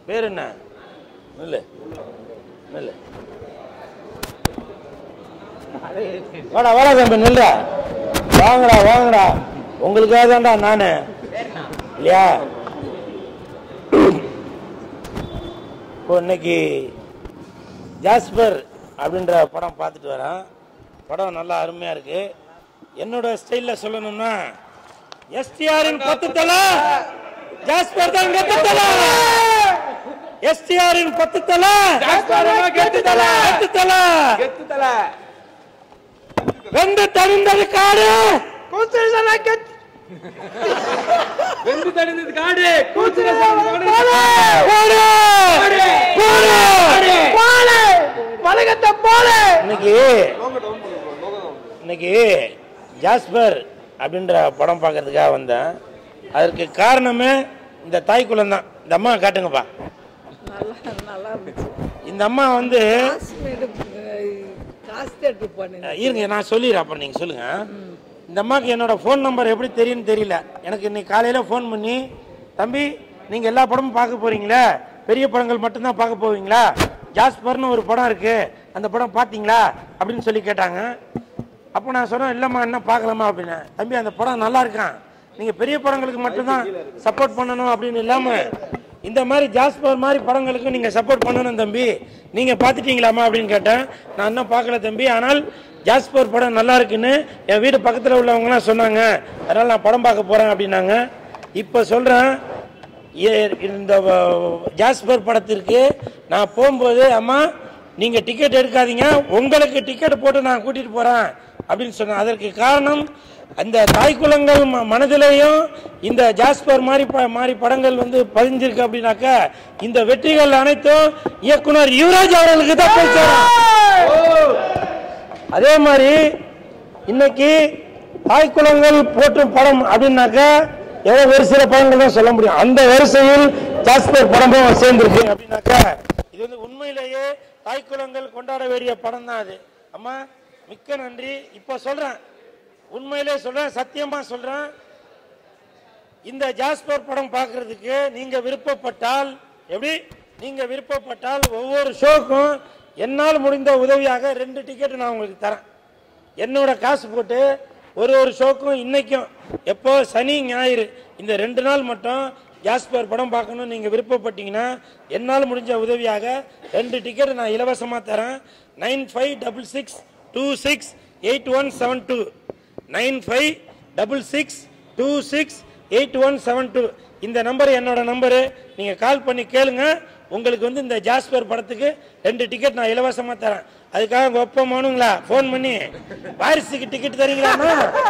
பேர் என்ன நில்லு நில்லு வாடா வாடா தம்பி நில்லுடா வாங்கடா வாங்கடா உங்களுக்காக தான்டா நானு இல்லையா இப்போ இன்னைக்கு ஜாஸ்பர் அப்படின்ற படம் பார்த்துட்டு வரேன் படம் நல்லா அருமையா இருக்கு என்னோட ஸ்டைல்ல சொல்லணும்னா எஸ்டிஆரின் பத்து தலை ஜாஸ்பர் தான் கெத்து தலை எஸ்டிஆரின் பத்து தலை கெத்து தல. கெத்து தலை கெத்து தல வெந்து தணிந்தது காடு கூச்சல் தல கெத்து வெந்து தணிந்தது காடு கூச்சல் போடு! போடு! போல வழக்கத்தை போல இன்னைக்கு இன்னைக்கு ஜாஸ்பர் அப்படின்ற படம் பார்க்கறதுக்காக வந்தேன் அதற்கு காரணமே இந்த தாய் குலம் தான் இந்த அம்மா காட்டுங்கப்பா நல்லா நல்லா இருந்துச்சு இந்த அம்மா வந்து காஷ்மீர் காசு தேட்டர் போனேன் அஹ், இருங்க நான் சொல்லிடுறேன் அப்புறம் நீங்கள் சொல்லுங்க இந்த அம்மாவுக்கு என்னோட ஃபோன் நம்பர் எப்படி தெரியும்னு தெரியல எனக்கு இன்னைக்கு காலையில் ஃபோன் பண்ணி தம்பி நீங்கள் எல்லா படமும் பார்க்க போறீங்களா பெரிய படங்கள் மட்டும்தான் பார்க்க போவீங்களா ஜாஸ்பர்னு ஒரு படம் இருக்கு அந்த படம் பார்த்தீங்களா அப்படின்னு சொல்லி கேட்டாங்க அப்போ நான் சொன்னேன் இல்லைம்மா என்ன பார்க்கலாமா அப்படின்னு தம்பி அந்த படம் நல்லா இருக்கான் நீங்கள் பெரிய படங்களுக்கு மட்டும்தான் சப்போர்ட் பண்ணணும் அப்படின்னு இல்லாமல் இந்த மாதிரி ஜாஸ்பர் மாதிரி படங்களுக்கு நீங்கள் சப்போர்ட் பண்ணணும் தம்பி நீங்கள் பார்த்துட்டீங்களாமா அப்படின்னு கேட்டேன் நான் இன்னும் பார்க்கல தம்பி ஆனால் ஜாஸ்பர் படம் நல்லா இருக்குன்னு என் வீடு பக்கத்தில் உள்ளவங்கலாம் சொன்னாங்க அதனால் நான் படம் பார்க்க போகிறேன் அப்படின்னாங்க இப்போ சொல்கிறேன் இந்த வ- ஜாஸ்பர் படத்திற்கு நான் போகும்போது அம்மா நீங்கள் டிக்கெட் எடுக்காதீங்க உங்களுக்கு டிக்கெட் போட்டு நான் கூட்டிகிட்டு போகிறேன் அப்படின்னு சொன்னேன் அதற்கு காரணம் அந்த தாய்க்குலங்கள் ம- மனதிலேயும் இந்த ஜாஸ்பர் மாதிரி ப- மாதிரி படங்கள் வந்து பதிஞ்சிருக்கு அப்படின்னாக்கா இந்த வெற்றிகள் அனைத்தும் இயக்குனர் யுவராஜ் அவர்களுக்கு தான் போய் சேரும் அதே மாதிரி இன்னைக்கு தாய்க்குலங்கள் போற்றும் படம் அப்படின்னாக்கா ஏதோ ஒரு சில படங்கள் தான் சொல்ல முடியும் அந்த வரிசையில் ஜாஸ்பர் படமும் சேர்ந்திருக்கு அப்படின்னாக்கா இது வந்து உண்மையிலேயே தாய்க்குலங்கள் கொண்டாட வேண்டிய படம் தான் அது அம்மா மிக்க நன்றி இப்போ சொல்றேன் உண்மையிலே சொல்றேன் சத்தியமா சொல்றேன் இந்த ஜாஸ்பர் படம் பார்க்கிறதுக்கு நீங்க விருப்பப்பட்டால் எப்படி நீங்க விருப்பப்பட்டால் ஒவ்வொரு ஷோக்கும் என்னால் முடிந்த உதவியாக ரெண்டு டிக்கெட் நான் உங்களுக்கு தரேன் என்னோட காசு போட்டு ஒரு ஒரு ஷோக்கும் இன்னைக்கும் எப்போ சனி ஞாயிறு இந்த ரெண்டு நாள் மட்டும் ஜாஸ்பர் படம் பார்க்கணும் நீங்கள் விருப்பப்பட்டீங்கன்னா என்னால் முடிஞ்ச உதவியாக ரெண்டு டிக்கெட் நான் இலவசமாக தரேன் nine five double six two six eight one seven two nine five double six two six eight one seven two இந்த நம்பர் என்னோட நம்பரு நீங்கள் கால் பண்ணி கேளுங்க உங்களுக்கு வந்து இந்த ஜாஸ்பர் படத்துக்கு ரெண்டு டிக்கெட் நான் இலவசமாக தரேன் அதுக்காக உங்கள் ஒப்பம் மானுங்களா ஃபோன் பண்ணி வாரிசுக்கு டிக்கெட் தரீங்களாண்ணா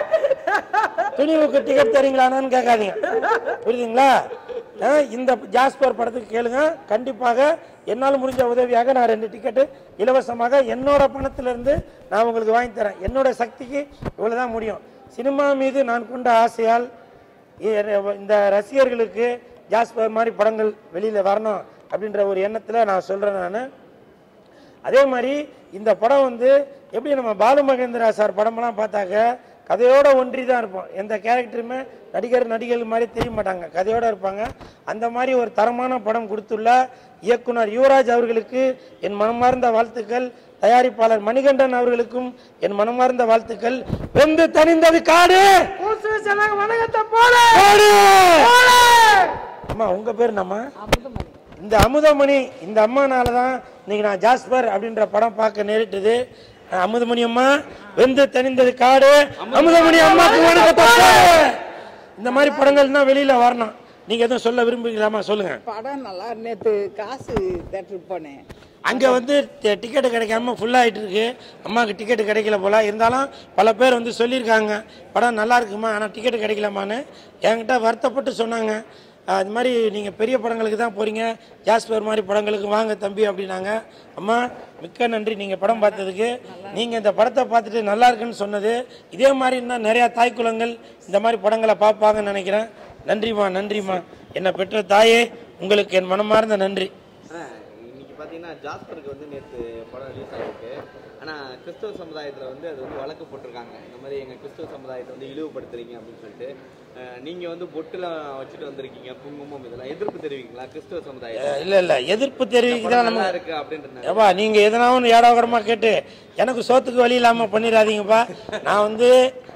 துணிவுக்கு டிக்கெட் தரீங்களான்னு கேட்காதீங்க புரியுதுங்களா ஆ, இந்த ஜாஸ்பர் படத்துக்கு கேளுங்க கண்டிப்பாக என்னால் முடிஞ்ச உதவியாக நான் ரெண்டு டிக்கெட்டு இலவசமாக என்னோட பணத்திலிருந்து நான் உங்களுக்கு வாங்கி தரேன் என்னோட சக்திக்கு இவ்வளவுதான் முடியும் சினிமா மீது நான் கொண்ட ஆசையால் இ- இந்த ரசிகர்களுக்கு ஜாஸ்பர் மாதிரி படங்கள் வெளியில வரணும் அப்படின்ற ஒரு எண்ணத்துல நான் சொல்றேன் நான் அதே மாதிரி இந்த படம் வந்து எப்படி நம்ம பாலு மகேந்திரா சார் படமெல்லாம் பார்த்தாக்க கதையோட ஒன்றி தான் இருப்போம் எந்த கேரக்டருமே நடிகர் நடிகர்கள் மாதிரி தெரிய மாட்டாங்க கதையோட இருப்பாங்க அந்த மாதிரி ஒரு தரமான படம் கொடுத்துள்ள இயக்குனர் யுவராஜ் அவர்களுக்கு என் மனமார்ந்த வாழ்த்துக்கள் தயாரிப்பாளர் மணிகண்டன் அவர்களுக்கும் என் மனமார்ந்த வாழ்த்துக்கள் வெந்து தணிந்தது காடு வணக்கத்தை போல காடு! அம்மா உங்க பேர் என்னம்மா அமுதமணி இந்த அமுதமணி இந்த அம்மானால தான் இன்னைக்கு நான் ஜாஸ்பர் அப்படின்ற படம் பார்க்க நேரிட்டது அஹ் அமுதமணி அம்மா வெந்து தணிந்தது காடு அமுதமணி அம்மாக்கு வணக்கத்தை போடு. இந்த மாதிரி படங்கள் தான் வெளியில வரணும் நீங்க எதுவும் சொல்ல விரும்புகிறீங்களாமா சொல்லுங்க படம் நல்லா நேற்று காசு தேட்டருக்கு போனேன் அங்க வந்து டிக்கெட் கிடைக்காம ஃபுல்லா ஆயிட்டு இருக்கு அம்மாவுக்கு டிக்கெட் கிடைக்கல போல இருந்தாலும் பல பேர் வந்து சொல்லியிருக்காங்க படம் நல்லா இருக்குமா ஆனா டிக்கெட் கிடைக்கலாமான்னு என்கிட்ட வருத்தப்பட்டு சொன்னாங்க அஹ் இது மாதிரி நீங்க பெரிய படங்களுக்கு தான் போறீங்க ஜாஸ்பர் மாதிரி படங்களுக்கு வாங்க தம்பி அப்படின்னாங்க அம்மா மிக்க நன்றி நீங்க படம் பார்த்ததுக்கு நீங்க இந்த படத்தை பார்த்துட்டு நல்லா இருக்குன்னு சொன்னது இதே மாதிரி இன்னும் நிறைய தாய்க்குலங்கள் இந்த மாதிரி படங்களை பார்ப்பாங்கன்னு நினைக்கிறேன் நன்றிம்மா நன்றிம்மா என்னை பெற்ற தாயே உங்களுக்கு என் மனமார்ந்த நன்றி ஆ, இன்னைக்கு பார்த்தீங்கன்னா ஜாஸ்பருக்கு வந்து நேற்று படம் ரிலீஸ் ஆகிருக்கு ஆனால் ஆனா கிறிஸ்தவ சமுதாயத்துல வந்து அது வந்து வழக்கு போட்டிருக்காங்க இந்த மாதிரி எங்க கிறிஸ்தவ சமுதாயத்தை வந்து இழிவுபடுத்துறீங்க அப்படின்னு சொல்லிட்டு அஹ், நீங்க வந்து பொட்டுலாம் வச்சுட்டு வந்திருக்கீங்க குங்குமம் இதெல்லாம் எதிர்ப்பு தெரிவிங்களா கிறிஸ்தவ சமுதாயம் இல்ல இல்ல எதிர்ப்பு தெரிவிக்குதான் நம்ம நல்லா இருக்கு அப்படின்றது ஏப்பா நீங்க எதனா ஒன்று ஏடாகரமா கேட்டு எனக்கு சோத்துக்கு வழி இல்லாம பண்ணிடாதீங்கப்பா நான் வந்து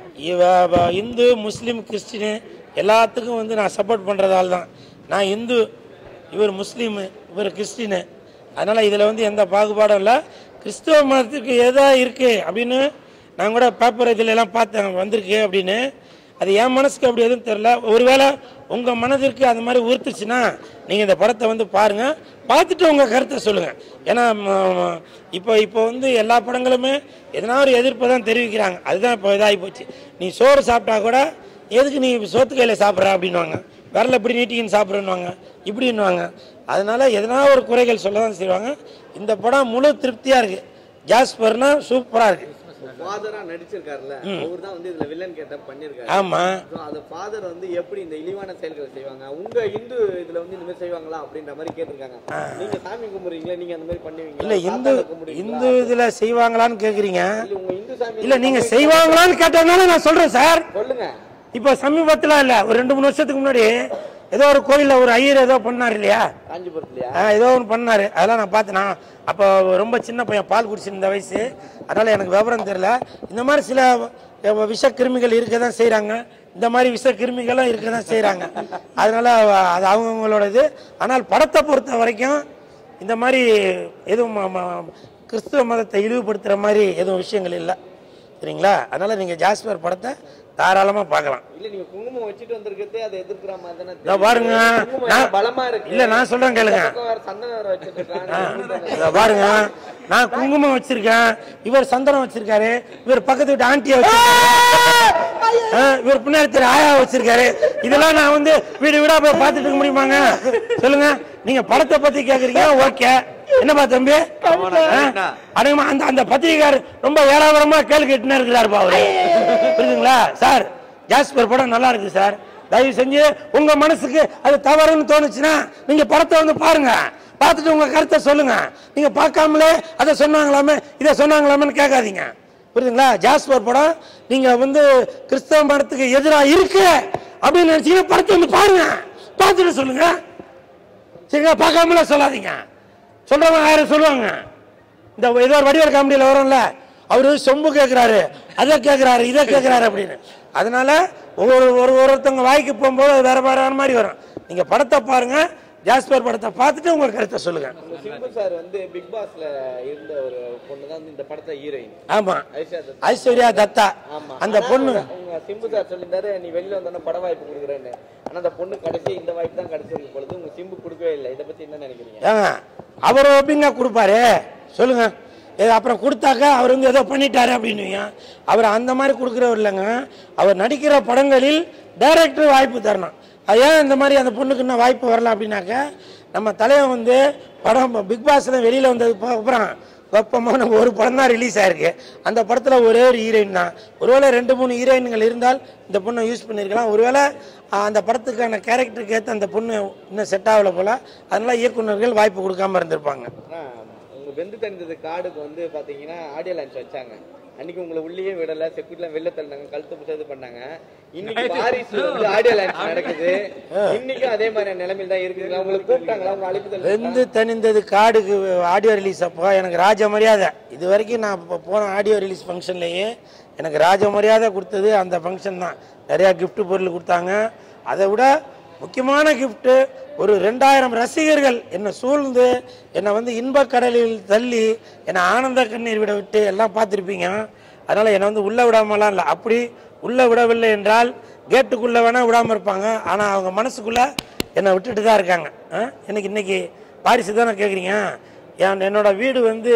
இவ- வ- இந்து முஸ்லீம் கிறிஸ்டினு எல்லாத்துக்கும் வந்து நான் சப்போர்ட் பண்றதால தான் நான் இந்து இவர் முஸ்லீமு இவர் கிறிஸ்டினு அதனால இதுல வந்து எந்த பாகுபாடும் இல்லை கிறிஸ்துவ மதத்துக்கு எதா இருக்கு அப்படின்னு நான் கூட பேப்பர் இதுல எல்லாம் பார்த்தேன் வந்திருக்கு அப்படின்னு அது என் மனசுக்கு அப்படி எதுவும் தெரியல ஒருவேளை உங்க மனதிற்கு அந்த மாதிரி உறுத்துச்சுன்னா நீங்க இந்த படத்தை வந்து பாருங்க பார்த்துட்டு உங்க கருத்தை சொல்லுங்க ஏன்னா ம, ம, இப்போ இப்போ வந்து எல்லா படங்களுமே எதனா ஒரு எதிர்ப்பை தான் தெரிவிக்கிறாங்க அதுதான் இப்போ இதாகி போச்சு நீ சோறு சாப்பிட்டா கூட எதுக்கு நீ சோத்து கையில சாப்பிட்ற அப்படின்வாங்க விரல இப்படி நீட்டிக்கின்னு சாப்பிட்றேன்னுவாங்க இப்படின்னுவாங்க அதனால எதனா ஒரு குறைகள் சொல்ல தான் செய்வாங்க இந்த படம் முழு திருப்தியா இருக்கு ஜாஸ்பர்னா சூப்பரா இருக்கு ஃபாதரா நடிச்சிருக்காருல்ல அவர் தான் வந்து இதுல வில்லன் கேட்ட பண்ணிருக்காரு ஆமா So, அந்த ஃபாதர் வந்து எப்படி இந்த இழிவான செயல்களை செய்வாங்க உங்க இந்து இதுல வந்து இந்த மாதிரி செய்வாங்களா அப்படின்ற மாதிரி கேட்டிருக்காங்க நீங்க சாமி கும்பிடுறீங்களா நீங்க அந்த மாதிரி பண்ணுவீங்களா இல்ல இந்து சாத்தானை கும்பிடுவீங்களா? இந்து இதுல செய்வாங்களான்னு கேக்குறீங்க இல்ல உங்க இந்து சாமி இல்ல நீங்க செய்வாங்களான்னு கேட்டதுனால நான் சொல்றேன் சார் சொல்லுங்க இப்போ சமீபத்துல இல்ல ஒரு ரெண்டு மூணு வருஷத்துக்கு முன்னாடி ஏதோ ஒரு கோயில்ல ஒரு ஐயர் ஏதோ பண்ணார் இல்லையா காஞ்சிபுரத்துலயா ஆ, ஏதோ ஒன்று பண்ணாரு அதெல்லாம் நான் பார்த்தேன் நான் அப்போ ரொம்ப சின்ன பையன் பால் குடிச்சிருந்த வயசு அதனால எனக்கு விவரம் தெரியல இந்த மாதிரி சில அஹ், விஷ கிருமிகள் இருக்க தான் செய்கிறாங்க இந்த மாதிரி விஷ கிருமிகளும் இருக்க தான் செய்கிறாங்க அதனால அஹ், அது அவங்கவுங்களோட இது ஆனால் படத்தை பொறுத்த வரைக்கும் இந்த மாதிரி எதுவும் ம- ம- கிறிஸ்துவ மதத்தை இழிவுபடுத்துகிற மாதிரி எதுவும் விஷயங்கள் இல்லை சரிங்களா அதனால நீங்கள் ஜாஸ்பர் படத்தை தாராளமாக பார்க்கலாம் இல்ல நீங்க குங்குமம் வச்சுட்டு வந்திருக்கிறதே அதை எதிர்க்கிற மாதிரி தானே இதோ பாருங்க குங்குமம் நான் எல்லாம் பலமா இருக்கு இல்ல நான் சொல்றேன் கேளுங்க இந்த பக்கம் வேற சந்தனம் வேற வச்சுட்டு இருக்காங்க இதோ பாருங்க நான் குங்குமம் வச்சிருக்கேன் இவர் சந்தனம் வச்சிருக்காரு இவர் பக்கத்து வீட்டு ஆண்டியா வச்சிருக்காரு ஆ, இவர் பின்னாடி தெரு ஆயா வச்சிருக்காரு இதெல்லாம் நான் வந்து வீடு வீடா போய் பார்த்துட்டு இருக்க முடியுமாங்க சொல்லுங்க நீங்க படத்தை பத்தி கேக்குறீங்க ஓகே என்னப்பா தம்பி ஆ? அடங்கம்மா அந்த அந்த பத்திரிகையார் ரொம்ப ஏராளமா கேள்வி கேட்டுன்னு இருக்கிறாருப்பா அவரு புரியுதுங்களா சார் ஜாஸ்பர் படம் நல்லா இருக்கு சார் தயவு செஞ்சு உங்க மனசுக்கு அது தவறுன்னு தோணுச்சுன்னா நீங்க படத்தை வந்து பாருங்க பார்த்துட்டு உங்க கருத்தை சொல்லுங்க நீங்க பார்க்காமலே அதை சொன்னாங்களாமே இதை சொன்னாங்களாமேன்னு கேட்காதீங்க புரியுதுங்களா ஜாஸ்பர் படம் நீங்க வந்து கிறிஸ்தவ மதத்துக்கு எதிராக இருக்கு அப்படின்னு நினைச்சீங்கன்னா படத்தை வந்து பாருங்க பார்த்துட்டு சொல்லுங்க சரிங்களா பார்க்காமல சொல்லாதீங்க சொல்றவங்க ஆயிரம் சொல்லுவாங்க இந்த ஏதோ ஒரு வடிவேல் காமெடியில் வரும்ல அவரு சொம்பு கேட்குறாரு அதை கேட்குறாரு இதை கேட்குறாரு அப்படின்னு அதனால ஒவ்வொரு ஒரு ஒருத்தவங்க வாய்க்கு போகும்போது அது வேற வேற மாதிரி வரும் நீங்க படத்தை பாருங்க ஜாஸ்பர் படத்தை பார்த்துட்டு உங்க கருத்தை சொல்லுங்க உங்க சிம்பு சார் வந்து பிக் பாஸ்ல இருந்த ஒரு பொண்ணு தான் வந்து இந்த படத்துல ஹீரோயின் ஆமா ஐஷா தத். ஐஸ்வர்யா தத்தா ஆமா அந்த ஆனா பொண்ணு உங்க- உங்க சிம்பு சார் சொல்லியிருந்தாரு நீ வெளியில வந்தோடனே பட வாய்ப்பு கொடுக்குறேன்னு ஆனா அந்த பொண்ணு கடைசி இந்த வாய்ப்பு தான் கிடைச்சிருக்கு பொழுது உங்க சிம்பு கொடுக்கவே இல்லை இதை பத்தி என்ன நினைக்கிறீங்க ஏங்க அவர் எப்படிங்க கொடுப்பாரு சொல்லுங்க ஏ, அப்புறம் கொடுத்தாக்க அவர் வந்து ஏதோ பண்ணிட்டாரு அப்படின்னுவீங்க அவர் அந்த மாதிரி கொடுக்குறவர் இல்லைங்க அவர் நடிக்கிற படங்களில் டைரக்டர் வாய்ப்பு தரணும் அது ஏன் இந்த மாதிரி அந்த பொண்ணுக்கு இன்னும் வாய்ப்பு வரல அப்படின்னாக்க நம்ம தலைவன் வந்து படம் பிக் பாஸ்ல வெளியில வந்ததுக்கு அப்புறம் வெப்பமான ஒரு படம் தான் ரிலீஸ் ஆயிருக்கு அந்த படத்துல ஒரே ஒரு ஹீரோயின் தான் ஒருவேளை ரெண்டு மூணு ஹீரோயின்கள் இருந்தால் இந்த பொண்ணை யூஸ் பண்ணியிருக்கலாம் ஒருவேளை ஆஹ், அந்த படத்துக்கான கேரக்டருக்கு ஏற்ற அந்த பொண்ணு இன்னும் செட் ஆகல போல அதனால இயக்குனர்கள் வாய்ப்பு கொடுக்காம இருந்திருப்பாங்க ஆனா உங்க வெந்து தணிந்தது கார்டுக்கு வந்து பாத்தீங்கன்னா ஆடியோ லான்ச் வச்சாங்க அன்னைக்கு உங்களை உள்ளேயே விடல செக்யூரிட்டிலாம் வெளில தள்ளினாங்க கழுத்து புடிச்சது பண்ணாங்க இன்னைக்கு பாரிஸ்ல வந்து ஆடியோ லான்ச் நடக்குது இன்னைக்கும் அதே மாதிரி நிலைமையில தான் இருக்குது உங்களுக்கு கூப்பிட்டாங்களா உங்க அழைப்பு தள்ளி வெந்து தணிந்தது காடுக்கு ஆடியோ ரிலீஸ் அப்போ எனக்கு ராஜ மரியாதை இது வரைக்கும் நான் இப்போ போன ஆடியோ ரிலீஸ் ஃபங்க்ஷன்லேயே எனக்கு ராஜ மரியாதை கொடுத்தது அந்த ஃபங்க்ஷன் தான் நிறையா gift பொருள் கொடுத்தாங்க அதை விட முக்கியமான gift ஒரு ரெண்டாயிரம் ரசிகர்கள் என்னை சூழ்ந்து என்னை வந்து இன்பக் கடலில் தள்ளி என்னை ஆனந்த கண்ணீர் விட விட்டு எல்லாம் பார்த்துருப்பீங்க அதனால் என்னை வந்து உள்ளே விடாமலாம் இல்லை அப்படி உள்ளே விடவில்லை என்றால் கேட்டுக்குள்ளே வேணால் விடாமல் இருப்பாங்க ஆனால் அவங்க மனசுக்குள்ளே என்னை விட்டுட்டு தான் இருக்காங்க ஆ? எனக்கு இன்னைக்கு பாரிசு தானே கேட்குறீங்க என் என்னோட வீடு வந்து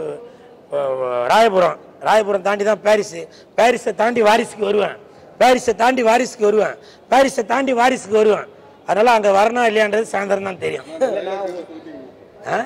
அஹ், ராயபுரம் ராயபுரம் தாண்டி தான் பாரிஸு பாரிஸை தாண்டி வாரிசுக்கு வருவேன் பாரிஸை தாண்டி வாரிசுக்கு வருவேன் பாரிஸை தாண்டி வாரிசுக்கு வருவேன் அதனால அங்கே வரணும் இல்லையான்றது சாயந்தரம் தான் தெரியும் ஆ?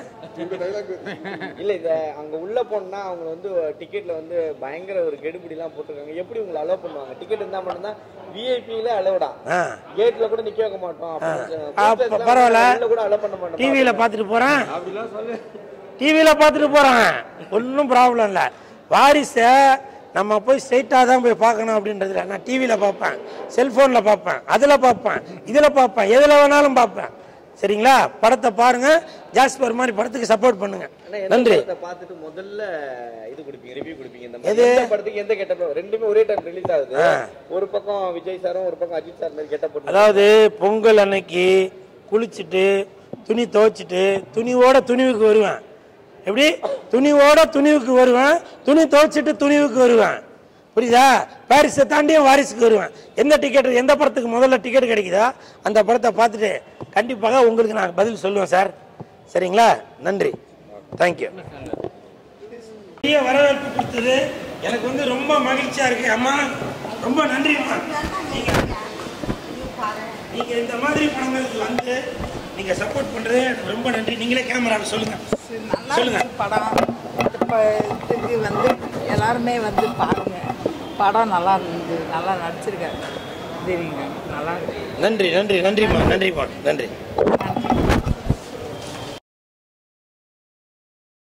இல்ல இத அங்க உள்ள போனா அவங்க வந்து டிக்கெட்ல வந்து பயங்கர ஒரு கெடுபிடி எல்லாம் போட்டிருக்காங்க எப்படி உங்களை அலோவ் பண்ணுவாங்க டிக்கெட் இருந்தா மட்டும்தான் விஐபில அலோடா ஆ கேட்ல கூட நிக்க வைக்க மாட்டோம் அப்ப பரவாயில்ல. உள்ள கூட அலோவ் பண்ண மாட்டோம் டிவியில் பார்த்துட்டு போகிறேன் டிவியில் பார்த்துட்டு போகிறேன் ஒன்றும் ப்ராப்ளம் இல்லை வாரிசை நம்ம போய் ஸ்ட்ரைட்டாக தான் போய் பார்க்கணும் அப்படின்றதுல நான் டிவியில் பார்ப்பேன் செல்ஃபோனில் பார்ப்பேன் அதில் பார்ப்பேன் இதில் பார்ப்பேன் எதில் வேணாலும் பார்ப்பேன் சரிங்களா படத்தை பாருங்க ஜாஸ்பர் மாதிரி படத்துக்கு சப்போர்ட் பண்ணுங்க ஆனா எந்த நன்றி படத்தை பார்த்துட்டு முதல்ல இது கொடுப்பீங்க ரிவ்யூ கொடுப்பீங்க இந்த எது? மாதிரி எந்த படத்துக்கு எந்த கெட்டப் ரெண்டுமே ஒரே டைம் ரிலீஸ் ஆகுது ஒரு பக்கம் விஜய் சாரும் ஒரு பக்கம் அஜித் சார் மாதிரி கெட்டப் போட்டு அதாவது பொங்கல் அன்னைக்கு குளிச்சுட்டு துணி துவைச்சிட்டு துணிவோட துணிவுக்கு வருவேன் எப்படி துணிவோட துணிவுக்கு வருவேன் துணி துவைச்சிட்டு துணிவுக்கு வருவேன் புரியுதா பாரிஸை தாண்டியும் வாரிசுக்கு வருவேன் எந்த டிக்கெட் எந்த படத்துக்கு முதல்ல டிக்கெட் கிடைக்குதோ அந்த படத்தை பார்த்துட்டு கண்டிப்பாக உங்களுக்கு நான் பதில் சொல்லுவேன் சார் சரிங்களா நன்றி தேங்க்யூ பெரிய வரவேற்பு கொடுத்தது எனக்கு வந்து ரொம்ப மகிழ்ச்சியா இருக்கு அம்மா ரொம்ப நன்றிம்மா நீங்க நீங்க இந்த மாதிரி படங்களுக்கு வந்து நீங்க சப்போர்ட் பண்றது எனக்கு ரொம்ப நன்றி நீங்களே கேமராவில் சொல்லுங்க நல்லா சொல்லுங்க. இருக்கு படம் இப்போ இதுக்கு வந்து எல்லாருமே வந்து பாருங்க படம் நல்லா இருந்தது நல்லா நடிச்சிருக்காரு தெரியுங்க நல்லா இருக்கு நன்றி நன்றி நன்றிம்மா நன்றிம்மா நன்றி நன்றி